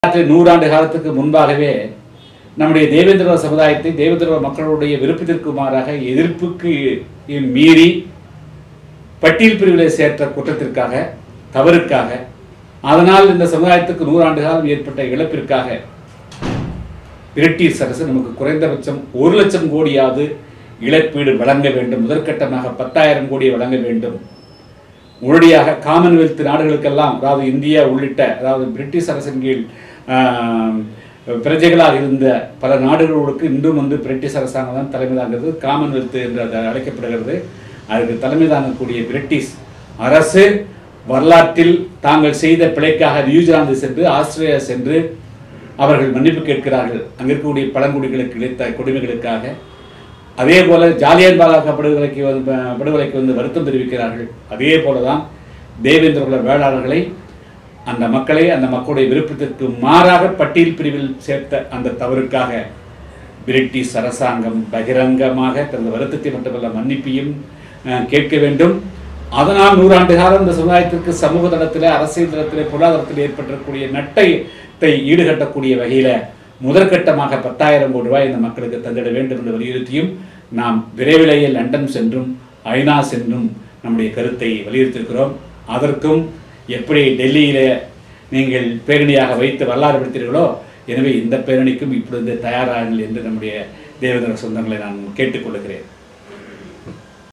வரலாற்று நூறாண்டு காலத்துக்கு முன்பாகவே நம்முடைய தேவேந்திர சமுதாயத்தை தேவேந்திர மக்களுடைய விருப்பத்திற்கு மாறாக எதிர்ப்புக்கு மீறி பட்டியல் பிரிவிலை சேர்த்த குற்றத்திற்காக தவறுக்காக அதனால் இந்த சமுதாயத்துக்கு நூறாண்டு காலம் ஏற்பட்ட இழப்பிற்காக பிரிட்டிஷ் அரசு நமக்கு குறைந்தபட்சம் ஒரு லட்சம் கோடியாவது இழப்பீடு வழங்க வேண்டும் முதற்கட்டமாக பத்தாயிரம் கோடியை வழங்க வேண்டும் உடனடியாக காமன்வெல்த் நாடுகளுக்கெல்லாம் அதாவது இந்தியா உள்ளிட்ட அதாவது பிரிட்டிஷ் அரசின் கீழ் ஆஹ், பிரஜைகளாக இருந்த பல நாடுகளுக்கு இன்றும் வந்து பிரிட்டிஷ் அரசாங்கம் தான் தலைமை தாங்கிறது காமன்வெல்த் என்று அது அழைக்கப்படுகிறது அதுக்கு தலைமை தாங்கக்கூடிய பிரிட்டிஷ் அரசு வரலாற்றில் தாங்கள் செய்த பிழைக்காக நியூசிலாந்து சென்று ஆஸ்திரேலியா சென்று அவர்கள் மன்னிப்பு கேட்கிறார்கள் அங்கே இருக்கக்கூடிய பழங்குடிகளுக்கு இழைத்த கொடுமைகளுக்காக அதே போல ஜாலியன் பாலாக படுகொலைக்கு வந்து படுகொலைக்கு வந்து வருத்தம் தெரிவிக்கிறார்கள் அதே போல தான் தேவேந்திர குல வேளாளர்களை அந்த மக்களை அந்த மக்களுடைய விருப்பத்திற்கு மாறாக பட்டியல் பிரிவில் சேர்த்த அந்த தவறுக்காக பிரிட்டிஷ் அரசாங்கம் பகிரங்கமாக தனது வருத்தத்தை மட்டுமல்ல மன்னிப்பையும் அஹ், கேட்க வேண்டும் அதனால் நூறாண்டு காலம் இந்த சமுதாயத்திற்கு சமூக தளத்திலே அரசியல் தளத்திலே பொருளாதாரத்தில் ஏற்பட்டிருக்கக்கூடிய நட்டத்தை ஈடுகட்டக்கூடிய வகையில முதற்கட்டமாக பத்தாயிரம் கோடி ரூபாய் இந்த மக்களுக்கு தந்திட வேண்டும் என்று வலியுறுத்தியும் நாம் விரைவிலேயே லண்டன் சென்றும் ஐநா சென்றும் நம்முடைய கருத்தை வலியுறுத்தியிருக்கிறோம் அதற்கும் எப்படி டெல்லியிலே நீங்கள் பேரணியாக வைத்து வரலாறு படுத்தீர்களோ எனவே இந்த பேரணிக்கும் இப்பொழுது தயாராகுங்கள் என்று நம்முடைய தேவேந்திர சொந்தங்களை நான் கேட்டுக்கொள்கிறேன்